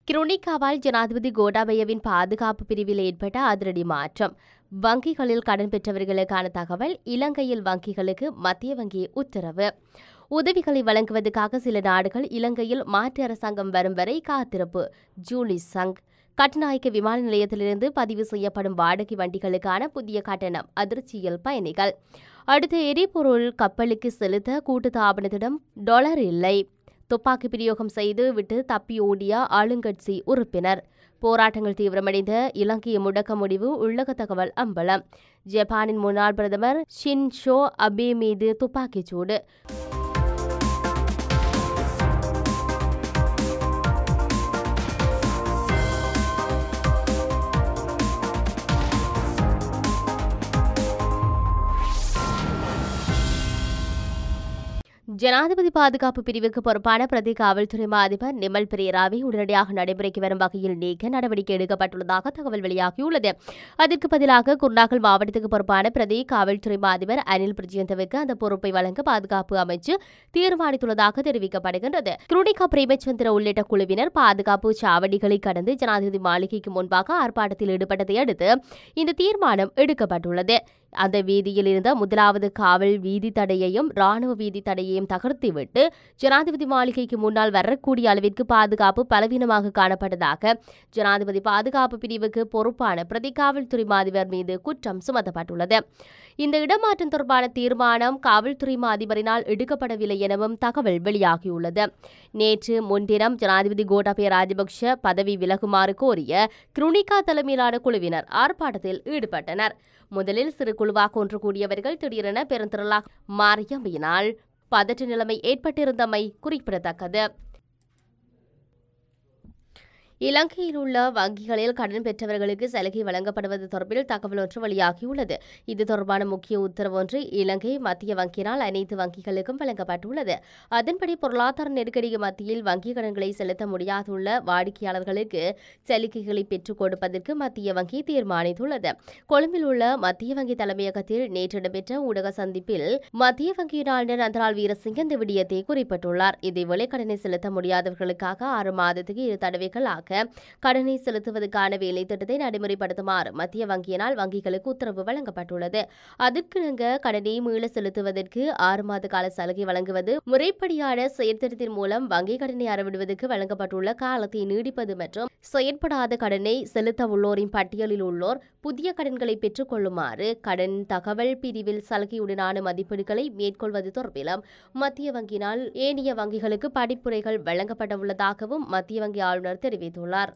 கிரோனிகாவால் ஜனாதிபதி கோட்டாபயவின் பாதுகாப்பு பிரிவில் ஏற்பட்ட அதிரடி மாற்றம் வங்கிகளில் கடன் பெற்றவர்களுக்கான தகவல் இலங்கையில் வங்கிகளுக்கு மத்திய வங்கி உத்தரவு உதவிகளை வழங்குவதற்காக சில நாடுகள் இலங்கையில் மாற்று அரசாங்கம் வரும் வரை காத்திருப்பு ஜூலி சங் கட்டுநாயக்க விமான நிலையத்திலிருந்து பதிவு செய்யப்படும் வாடகை வண்டிகளுக்கான புதிய கட்டணம் அதிர்ச்சியில் பயணிகள் அடுத்து எரிபொருள் கப்பலுக்கு செலுத்த கூட்டுத்தாபனத்திடம் டாலர் இல்லை துப்பாக்கி பிரயோகம் செய்து விட்டு தப்பி ஓடிய ஆளுங்கட்சி உறுப்பினர் போராட்டங்கள் தீவிரமடைந்த இலங்கையை முடக்க முடிவு உள்ளக தகவல் அம்பலம் ஜப்பானின் முன்னாள் பிரதமர் ஷின்ஷோ அபே மீது துப்பாக்கிச் சூடு ஜனாதிபதி பாதுகாப்பு பிரிவுக்கு பொறுப்பான பிரதி காவல்துறை மா அதிபர் நிமல் பிரேராவை உடனடியாக நடைமுறைக்கு வரும் வகையில் நீக்க நடவடிக்கை எடுக்கப்பட்டுள்ளதாக தகவல் வெளியாகியுள்ளது அதற்கு பதிலாக குருநாகல் மாவட்டத்துக்கு பொறுப்பான பிரதி காவல்துறை மா அதிபர் அனில் பிரஜயந்தவுக்கு அந்த பொறுப்பை வழங்க பாதுகாப்பு அமைச்சு தீர்மானித்துள்ளதாக தெரிவிக்கப்படுகின்றது குருடிகா பிரேமச்சந்திர உள்ளிட்ட குழுவினர் பாதுகாப்பு சாவடிகளை கடந்து ஜனாதிபதி மாளிகைக்கு முன்பாக ஆர்ப்பாட்டத்தில் ஈடுபட்டதை அடுத்து இந்த தீர்மானம் எடுக்கப்பட்டுள்ளது அந்த வீதியில் இருந்த முதலாவது காவல் வீதி தடையையும் ராணுவ வீதி தடையையும் தகர்த்துவிட்டு ஜனாதிபதி மாளிகைக்கு முன்னால் வரக்கூடிய அளவிற்கு பாதுகாப்பு பலவீனமாக காணப்பட்டதாக ஜனாதிபதி பாதுகாப்பு பிரிவுக்கு பொறுப்பான பிரதி காவல்துறை மாதிபர் மீது குற்றம் சுமத்தப்பட்டுள்ளது இந்த இடமாற்றம் தொடர்பான தீர்மானம் காவல்துறை மாதிபரினால் எடுக்கப்படவில்லை எனவும் தகவல் வெளியாகியுள்ளது நேற்று முன்தினம் ஜனாதிபதி கோட்டாபய ராஜபக்ஷ பதவி விலகுமாறு கோரிய குருணிகா தலைமையிலான குழுவினர் ஆர்ப்பாட்டத்தில் ஈடுபட்டனர் முதலில் சிறு குழுவாக ஒன்று கூடியவர்கள் திடீரென பெருந்திரளாக மாறியமையினால் பதற்ற நிலைமை ஏற்பட்டிருந்தமை குறிப்பிடத்தக்கது இலங்கையில் உள்ள வங்கிகளில் கடன் பெற்றவர்களுக்கு சலுகை வழங்கப்படுவது தொடர்பில் தகவல் ஒன்று வெளியாகியுள்ளது இது தொடர்பான முக்கிய உத்தரவு ஒன்று இலங்கை மத்திய வங்கியினால் அனைத்து வங்கிகளுக்கும் வழங்கப்பட்டுள்ளது அதன்படி பொருளாதார நெருக்கடிக்கு மத்தியில் வங்கிக் கடன்களை செலுத்த முடியாதுள்ள வாடிக்கையாளர்களுக்கு சலுகைகளை பெற்றுக் கொடுப்பதற்கு மத்திய வங்கி தீர்மானித்துள்ளது கொழும்பில் உள்ள மத்திய வங்கி தலைமையகத்தில் நேற்று இடம்பெற்ற ஊடக சந்திப்பில் மத்திய வங்கியின் ஆளுநர் நந்தலால் வீரசிங்க இந்த விடயத்தை குறிப்பிட்டுள்ளார் இதேவேளை கடனை செலுத்த முடியாதவர்களுக்காக ஆறு மாதத்துக்கு இரு தடவைகளாக கடனை செலுத்துவதற்கான வேலை திட்டத்தை நடைமுறைப்படுத்துமாறு மத்திய வங்கியினால் வங்கிகளுக்கு உத்தரவு வழங்கப்பட்டுள்ளது அதற்கிணங்க கடனை மீள செலுத்துவதற்கு ஆறு மாத கால சலுகை வழங்குவது முறைப்படியான செயற்திட்டத்தின் மூலம் வங்கி கடனை அறவிடுவதற்கு வழங்கப்பட்டுள்ள காலத்தை நீடிப்பது மற்றும் செயற்படாத கடனை செலுத்த உள்ளோரின் பட்டியலில் உள்ளோர் புதிய கடன்களை பெற்றுக் கொள்ளுமாறு கடன் தகவல் பிரிவில் சலுகையுடனான மதிப்பீடுகளை மேற்கொள்வது தொடர்பிலும் மத்திய வங்கியினால் ஏனைய வங்கிகளுக்கு படிப்புரைகள் வழங்கப்படவுள்ளதாகவும் மத்திய வங்கி ஆளுநர் தெரிவித்துள்ளார்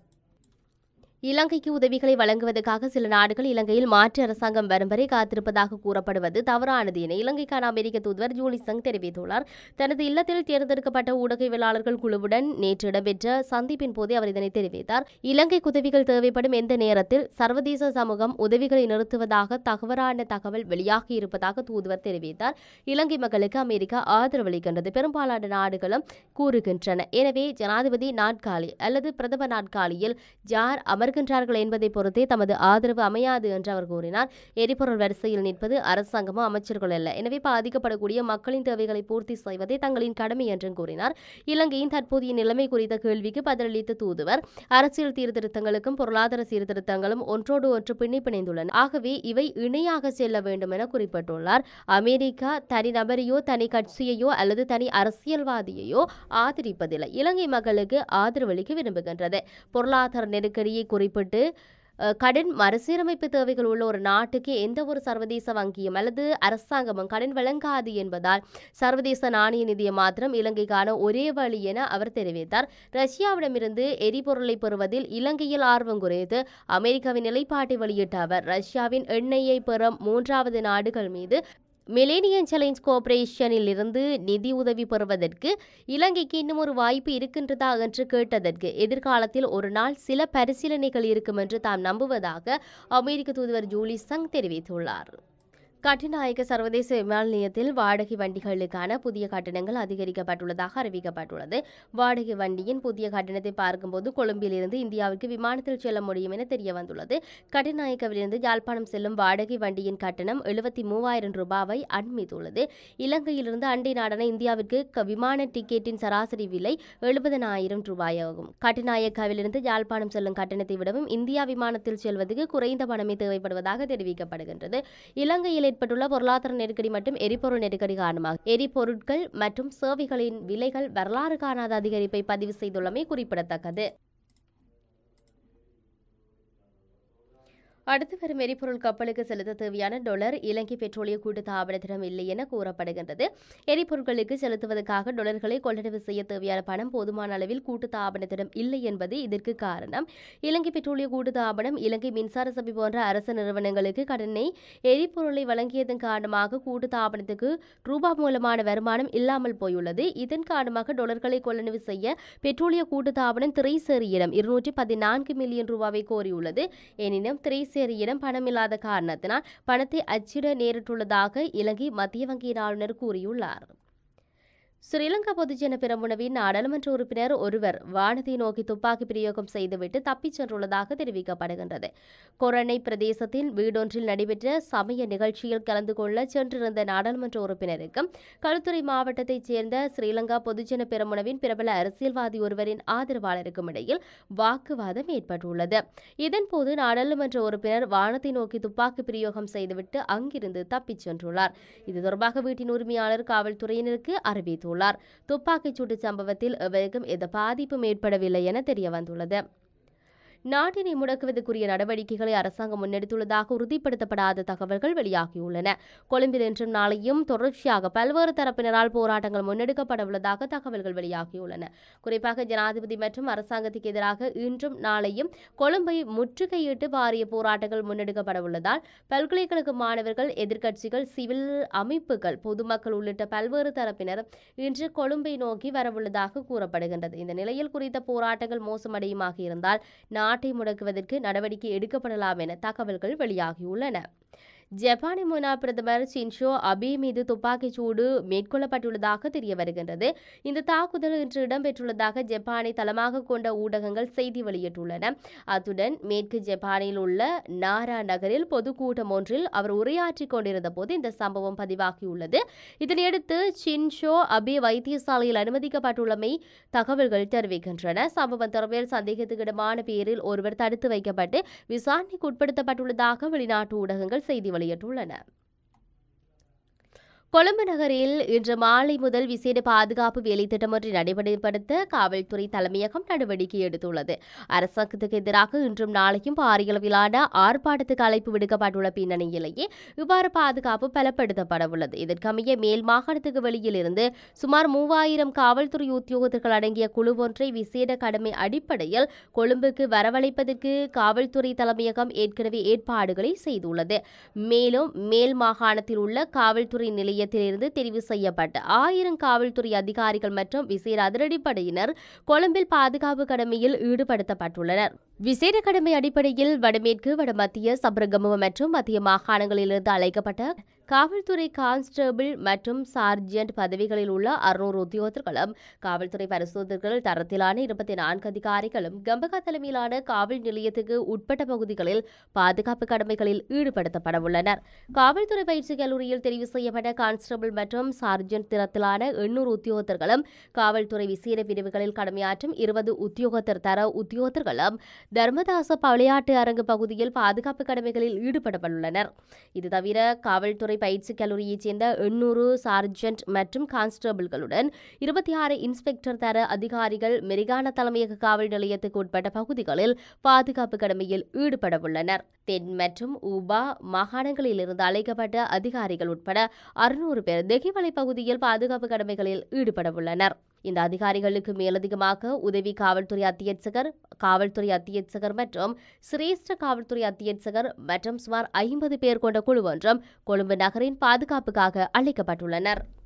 இலங்கைக்கு உதவிகளை வழங்குவதற்காக சில நாடுகள் இலங்கையில் மாற்று அரசாங்கம் வரும் வரை காத்திருப்பதாக கூறப்படுவது தவறானது என இலங்கைக்கான அமெரிக்க தூதுவர் ஜூலி சங் தெரிவித்துள்ளார் தனது இல்லத்தில் தேர்ந்தெடுக்கப்பட்ட ஊடகவியலாளர்கள் குழுவுடன் நேற்று இடம்பெற்ற சந்திப்பின் போதே அவர் இதனை தெரிவித்தார் இலங்கைக்கு உதவிகள் தேவைப்படும் எந்த நேரத்தில் சர்வதேச சமூகம் உதவிகளை நிறுத்துவதாக தவறான தகவல் வெளியாகி இருப்பதாக தூதுவர் தெரிவித்தார் இலங்கை மக்களுக்கு அமெரிக்கா ஆதரவளிக்கின்றது பெரும்பாலான நாடுகளும் கூறுகின்றன எனவே ஜனாதிபதி நாட்காலி அல்லது பிரதம நாட்காலியில் யார் அமர்கின்றார்கள் என்பதை பொறுத்தே தமது ஆதரவு அமையாது என்று அவர் கூறினார் எரிபொருள் வரிசையில் நிற்பது அரசாங்கமோ அமைச்சர்கள் அல்ல எனவே பாதிக்கப்படக்கூடிய மக்களின் தேவைகளை பூர்த்தி செய்வதே தங்களின் கடமை என்றும் கூறினார் இலங்கையின் தற்போதைய நிலைமை குறித்த கேள்விக்கு பதிலளித்த தூதுவர் அரசியல் சீர்திருத்தங்களுக்கும் பொருளாதார சீர்திருத்தங்களும் ஒன்றோடு ஒன்று பின்னி பிணைந்துள்ளன ஆகவே இவை இணையாக செல்ல வேண்டும் என குறிப்பிட்டுள்ளார் அமெரிக்கா தனி நபரையோ தனி கட்சியையோ அல்லது தனி அரசியல்வாதியையோ ஆதரிப்பதில்லை இலங்கை மக்களுக்கு ஆதரவளிக்க விரும்புகின்றது பொருளாதார நெருக்கடியை குறிப்பிட்டு அஹ், கடன் மறுசீரமைப்பு தேவைகள் உள்ள ஒரு நாட்டுக்கு எந்த ஒரு சர்வதேச வங்கியும் அல்லது அரசாங்கமும் கடன் வழங்காது என்பதால் சர்வதேச நாணய நிதியம் மாத்திரம் இலங்கைக்கான ஒரே வழி என அவர் தெரிவித்தார் ரஷ்யாவிடமிருந்து எரிபொருளை பெறுவதில் இலங்கையில் ஆர்வம் குறைத்து அமெரிக்காவின் நிலைப்பாட்டை வெளியிட்ட அவர் ரஷ்யாவின் எண்ணெயை பெறும் மூன்றாவது நாடுகள் மீது மிலேனியன் சேலஞ்ச் கோஆபரேஷனில் இருந்து நிதி உதவி பெறுவதற்கு இலங்கைக்கு இன்னும் ஒரு வாய்ப்பு இருக்கின்றதா என்று கேட்டதற்கு எதிர்காலத்தில் ஒரு நாள் சில பரிசீலனைகள் இருக்கும் என்று தாம் நம்புவதாக அமெரிக்க தூதுவர் ஜூலி சங் தெரிவித்துள்ளார் கட்டுநாயக்க சர்வதேச விமான நிலையத்தில் வாடகை வண்டிகளுக்கான புதிய கட்டணங்கள் அதிகரிக்கப்பட்டுள்ளதாக அறிவிக்கப்பட்டுள்ளது வாடகை வண்டியின் புதிய கட்டணத்தை பார்க்கும்போது கொழும்பிலிருந்து இந்தியாவுக்கு விமானத்தில் செல்ல முடியும் என தெரிய வந்துள்ளது கட்டுநாயக்கவிலிருந்து யாழ்ப்பாணம் செல்லும் வாடகை வண்டியின் கட்டணம் எழுபத்தி மூவாயிரம் ரூபாவை அண்மித்துள்ளது இலங்கையிலிருந்து அண்டை நாடான இந்தியாவிற்கு க- விமான டிக்கெட்டின் சராசரி விலை எழுபதனாயிரம் ரூபாயாகும் கட்டுநாயக்காவிலிருந்து யாழ்ப்பாணம் செல்லும் கட்டணத்தை விடவும் இந்தியா விமானத்தில் செல்வதற்கு குறைந்த பணமே தேவைப்படுவதாக தெரிவிக்கப்படுகின்றது இலங்கையில் ஏற்பட்டுள்ள பொருளாதார நெருக்கடி மற்றும் எரிபொருள் நெருக்கடி காரணமாக எரிபொருட்கள் மற்றும் சேவைகளின் விலைகள் வரலாறு காணாத அதிகரிப்பை பதிவு செய்துள்ளமை குறிப்பிடத்தக்கது அடுத்து வரும் எரிபொருள் கப்பலுக்கு செலுத்த தேவையான டொலர் இலங்கை பெட்ரோலிய கூட்டு தாபனத்திடம் இல்லை என கூறப்படுகின்றது எரிபொருட்களுக்கு செலுத்துவதற்காக டொலர்களை கொள்ளளவு செய்ய தேவையான பணம் போதுமான அளவில் கூட்டு தாபனத்திடம் இல்லை என்பது இதற்கு காரணம் இலங்கை பெட்ரோலிய கூட்டு தாபனம் இலங்கை மின்சார சபை போன்ற அரசு நிறுவனங்களுக்கு கடனை எரிபொருளை வழங்கியதன் காரணமாக கூட்டு தாபனத்துக்கு ரூபா மூலமான வருமானம் இல்லாமல் போயுள்ளது இதன் காரணமாக டொலர்களை கொள்ளளவு செய்ய பெட்ரோலிய கூட்டு தாபனம் திரைசேரியிடம் இருநூற்றி பதினான்கு மில்லியன் ரூபாவை கோரியுள்ளது எனினும் திரைசேரியிடம் பணமில்லாத காரணத்தினால் பணத்தை அச்சிட நேரிட்டுள்ளதாக இலங்கை மத்திய வங்கியின் ஆளுநர் கூறியுள்ளார் ஸ்ரீலங்கா பொதுஜன பெரமுனவின் நாடாளுமன்ற உறுப்பினர் ஒருவர் வானத்தை நோக்கி துப்பாக்கி பிரயோகம் செய்துவிட்டு தப்பிச் சென்றுள்ளதாக தெரிவிக்கப்படுகின்றது கொரணை பிரதேசத்தின் வீடொன்றில் நடைபெற்ற சமய நிகழ்ச்சியில் கலந்து கொள்ள சென்றிருந்த நாடாளுமன்ற உறுப்பினருக்கும் களுத்துறை மாவட்டத்தைச் சேர்ந்த ஸ்ரீலங்கா பொதுஜன பெரமுனவின் பிரபல அரசியல்வாதி ஒருவரின் ஆதரவாளருக்கும் இடையில் வாக்குவாதம் ஏற்பட்டுள்ளது இதன்போது நாடாளுமன்ற உறுப்பினர் வானத்தை நோக்கி துப்பாக்கி பிரயோகம் செய்துவிட்டு அங்கிருந்து தப்பிச் சென்றுள்ளார் இது தொடர்பாக வீட்டின் உரிமையாளர் காவல்துறையினருக்கு அறிவித்துள்ளார் துப்பாக்கிச் சூட்டு சம்பவத்தில் எவருக்கும் எந்த பாதிப்பும் ஏற்படவில்லை என தெரிய வந்துள்ளது நாட்டினை முடக்குவதற்குரிய நடவடிக்கைகளை அரசாங்கம் முன்னெடுத்துள்ளதாக உறுதிப்படுத்தப்படாத தகவல்கள் வெளியாகியுள்ளன கொழும்பில் இன்றும் நாளையும் தொடர்ச்சியாக பல்வேறு தரப்பினரால் போராட்டங்கள் முன்னெடுக்கப்பட உள்ளதாக தகவல்கள் வெளியாகியுள்ளன குறிப்பாக ஜனாதிபதி மற்றும் அரசாங்கத்துக்கு எதிராக இன்றும் நாளையும் கொழும்பை முற்றுகையிட்டு பாரிய போராட்டங்கள் முன்னெடுக்கப்பட உள்ளதால் பல்கலைக்கழக மாணவர்கள் எதிர்க்கட்சிகள் சிவில் அமைப்புகள் பொதுமக்கள் உள்ளிட்ட பல்வேறு தரப்பினர் இன்று கொழும்பை நோக்கி வரவுள்ளதாக கூறப்படுகின்றது இந்த நிலையில் குறித்த போராட்டங்கள் மோசமடையுமாக இருந்தால் நாட்டை முடக்குவதற்கு நடவடிக்கை எடுக்கப்படலாம் என தகவல்கள் வெளியாகியுள்ளன ஜப்பானின் முன்னாள் பிரதமர் ஷின்ஷோ அபே மீது துப்பாக்கிச் சூடு மேற்கொள்ளப்பட்டுள்ளதாக தெரிய வருகின்றது இந்த தாக்குதல் இன்று இடம்பெற்றுள்ளதாக ஜப்பானை தளமாக கொண்ட ஊடகங்கள் செய்தி வெளியிட்டுள்ளன அத்துடன் மேற்கு ஜப்பானில் உள்ள நாரா நகரில் பொதுக்கூட்டம் ஒன்றில் அவர் உரையாற்றிக் கொண்டிருந்த போது இந்த சம்பவம் பதிவாகியுள்ளது இதனையடுத்து ஷின்ஷோ அபே வைத்தியசாலையில் அனுமதிக்கப்பட்டுள்ளமை தகவல்கள் தெரிவிக்கின்றன சம்பவம் தொடர்பில் சந்தேகத்துக்கிடமான பேரில் ஒருவர் தடுத்து வைக்கப்பட்டு விசாரணைக்கு உட்படுத்தப்பட்டுள்ளதாக வெளிநாட்டு ஊடகங்கள் செய்தி வெளியிட்டுள்ளன கொழும்பு நகரில் இன்று மாலை முதல் விசேட பாதுகாப்பு வேலைத்திட்டம் ஒன்றை நடைமுறைப்படுத்த காவல்துறை தலைமையகம் நடவடிக்கை எடுத்துள்ளது அரசாங்கத்துக்கு எதிராக இன்றும் நாளையும் பாரிய அளவிலான ஆர்ப்பாட்டத்துக்கு அழைப்பு விடுக்கப்பட்டுள்ள பின்னணியிலேயே இவ்வாறு பாதுகாப்பு பலப்படுத்தப்பட உள்ளது இதற்கமைய மேல் மாகாணத்துக்கு வெளியில் இருந்து சுமார் மூவாயிரம் காவல்துறை உத்தியோகத்தர்கள் அடங்கிய குழு ஒன்றை விசேட கடமை அடிப்படையில் கொழும்புக்கு வரவழைப்பதற்கு காவல்துறை தலைமையகம் ஏற்கனவே ஏற்பாடுகளை செய்துள்ளது மேலும் மேல் மாகாணத்தில் உள்ள காவல்துறை நிலையத்திலிருந்து தெரிவு செய்யப்பட்ட ஆயிரம் காவல்துறை அதிகாரிகள் மற்றும் விசேட அதிரடிப்படையினர் கொழும்பில் பாதுகாப்பு கடமையில் ஈடுபடுத்தப்பட்டுள்ளனர் விசேட கடமை அடிப்படையில் வடமேற்கு வடமத்திய சபரகமுவ மற்றும் மத்திய மாகாணங்களிலிருந்து அழைக்கப்பட்ட காவல்துறை கான்ஸ்டபிள் மற்றும் சார்ஜென்ட் பதவிகளில் உள்ள அறுநூறு உத்தியோகத்தர்களும் காவல்துறை பரிசோதகர்கள் தரத்திலான இருபத்தி நான்கு அதிகாரிகளும் கம்பகா தலைமையிலான காவல் நிலையத்துக்கு உட்பட்ட பகுதிகளில் பாதுகாப்பு கடமைகளில் ஈடுபடுத்தப்பட உள்ளனர் காவல்துறை பயிற்சி கல்லூரியில் தெரிவு செய்யப்பட்ட கான்ஸ்டபிள் மற்றும் சார்ஜென்ட் தரத்திலான எண்ணூறு உத்தியோகத்தர்களும் காவல்துறை விசேட பிரிவுகளில் கடமையாற்றும் இருபது உத்தியோகத்தர் தர உத்தியோகத்தர்களும் தர்மதாச விளையாட்டு அரங்கு பகுதியில் பாதுகாப்பு கடமைகளில் ஈடுபடப்பட்டுள்ளனர் இது தவிர காவல்துறை பயிற்சி கல்லூரியைச் சேர்ந்த எண்ணூறு சார்ஜென்ட் மற்றும் கான்ஸ்டபிள்களுடன் இருபத்தி ஆறு இன்ஸ்பெக்டர் தர அதிகாரிகள் மெரிகான தலைமையக காவல் நிலையத்துக்கு உட்பட்ட பகுதிகளில் பாதுகாப்பு கடமையில் ஈடுபடவுள்ளனர் தென் மற்றும் உபா மாகாணங்களிலிருந்து அழைக்கப்பட்ட அதிகாரிகள் உட்பட அறுநூறு பேர் தெகிவலை பகுதியில் பாதுகாப்பு கடமைகளில் ஈடுபடவுள்ளனர் இந்த அதிகாரிகளுக்கு மேலதிகமாக உதவி காவல்துறை அத்தியட்சகர் காவல்துறை அத்தியட்சகர் மற்றும் சிரேஷ்ட காவல்துறை அத்தியட்சகர் மற்றும் சுமார் ஐம்பது பேர் கொண்ட குழு ஒன்றும் கொழும்பு நகரின் பாதுகாப்புக்காக அழைக்கப்பட்டுள்ளனர்